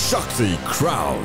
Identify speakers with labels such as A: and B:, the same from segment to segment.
A: Shakti Crown.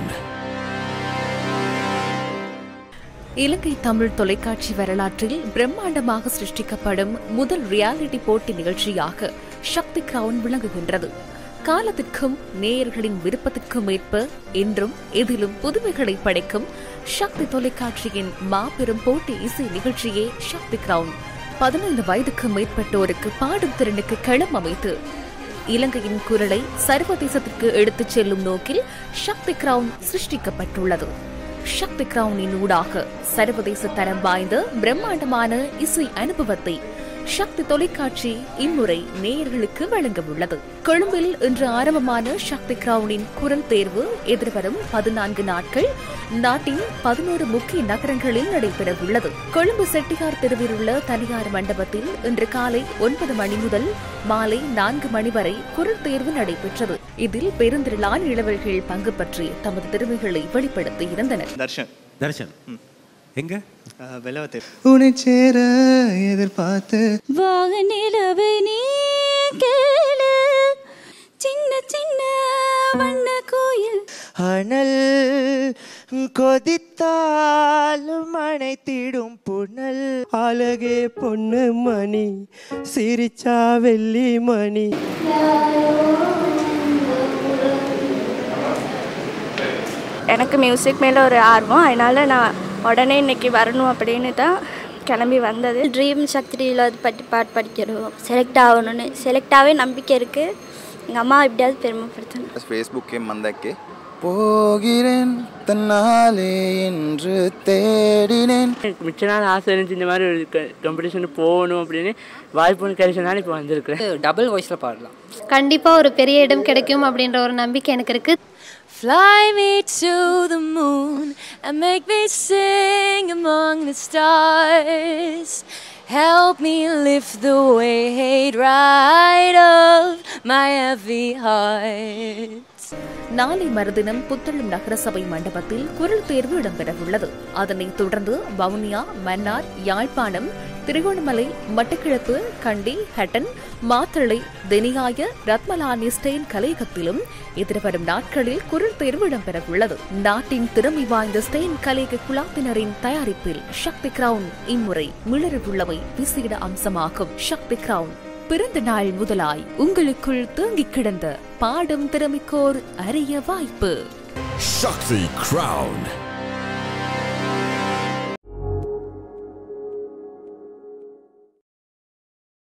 B: இலங்கை தமிழ் தொலைக்காட்சி வரலாற்றில் பிரம்மாண்டமாக சிருஷ்டிக்கப்படும் முதல் ரியாலிட்டி போட்டி நிகழ்ச்சியாக சக்தி கிரவுன் விளங்குகின்றது காலத்திற்கும் நேயர்களின் விருப்பத்திற்கும் ஏற்ப என்றும் எதிலும் புதுமைகளை படைக்கும் சக்தி தொலைக்காட்சியின் மாபெரும் போட்டி இசை நிகழ்ச்சியே சக்தி கிரவுன் பதினைந்து வயதுக்கு மேற்பட்டோருக்கு பாடும் திறனுக்கு களம் அமைத்து இலங்கையின் குரலை சர்வதேசத்திற்கு எடுத்துச் செல்லும் நோக்கில் சக்தி கிரவுன் சிருஷ்டிக்கப்பட்டுள்ளது சக்தி கிரவுனின் ஊடாக சர்வதேச தரம் வாய்ந்த பிரம்மாண்டமான இசை அனுபவத்தை சக்தி தொலைக்காட்சி இம்முறை நேயர்களுக்கு வழங்க உள்ளது கொழும்பில் இன்று ஆரம்பமான சக்தி கிரவுனின் குரல் தேர்வு எதிர்வரும் பதினான்கு நாட்கள் நாட்டின் பதினோரு முக்கிய நகரங்களில் நடைபெறவுள்ளது கொழும்பு செட்டியார் தெருவில் உள்ள தனியார் மண்டபத்தில் இன்று காலை ஒன்பது மணி முதல் மாலை நான்கு மணி வரை குரல் தேர்வு நடைபெற்றது இதில் பெருந்திரளான இளவல்கள் பங்கு பற்றி தமது திறமைகளை வெளிப்படுத்தி இருந்தனர்
C: தர்ஷன்
D: தர்ஷன் எங்க
C: வெள்ளவத்தை
E: உன்னை சேர எதிர்பார்த்து
F: வாகனிலவை நீ கேளு சின்ன சின்ன வண்ண கோயில்
E: அனல் கொதித்தாலும் அணைத்திடும் புனல் அழகே பொண்ணு மணி சிரிச்சா வெள்ளி மணி
F: எனக்கு மியூசிக் மேலே ஒரு ஆர்வம் அதனால் நான் உடனே இன்னைக்கு வரணும் அப்படின்னு தான் கிளம்பி வந்தது
G: ட்ரீம் சக்தியில் அது பற்றி பாட்டு படிக்கணும் செலக்ட் ஆகணும்னு செலக்டாகவே நம்பிக்கை இருக்குது எங்கள் அம்மா எப்படியாவது பெருமைப்படுத்தணும்
H: ஃபேஸ்புக்கே மந்தாக்கே
E: போகிறேன் தன்னாலே என்று தேடினேன்
I: எனக்கு மிச்ச நாள் ஆசை இருந்துச்சு இந்த மாதிரி ஒரு காம்படிஷனுக்கு போகணும் அப்படின்னு வாய்ப்பு ஒன்று கிடைச்சனால இப்போ வந்திருக்கிறேன்
J: டபுள் வாய்ஸில் பாடலாம்
G: கண்டிப்பாக ஒரு பெரிய இடம் கிடைக்கும் அப்படின்ற ஒரு நம்பிக்கை எனக்கு இருக்குது
F: Fly me to the moon and make me sing among the stars. Help me lift the weight right of my heavy heart.
B: நாளை மறுதினம் புத்தளம் நகரசபை மண்டபத்தில் குரல் தேர்வு இடம்பெறவுள்ளது அதனைத் தொடர்ந்து வவுனியா மன்னார் யாழ்ப்பாணம் திருகோணமலை மட்டக்கிழப்பு கண்டி ஹட்டன் மாத்தளை தெனியாய ரத்மலானி ஸ்டெயின் கலையகத்திலும் எதிர்வரும் நாட்களில் குரல் தேர்வு இடம்பெறவுள்ளது நாட்டின் திறமை வாய்ந்த ஸ்டெயின் கலையக குழாத்தினரின் தயாரிப்பில் சக்தி கிரவுன் இம்முறை மிளறவுள்ளவை விசேட அம்சமாகும் சக்தி கிரவுன் பிறந்த நாள் முதலாய் உங்களுக்குள் தேங்கிக் கிடந்த பாடும் திறமைக்கோர் அரிய வாய்ப்பு
A: Shakti Crown.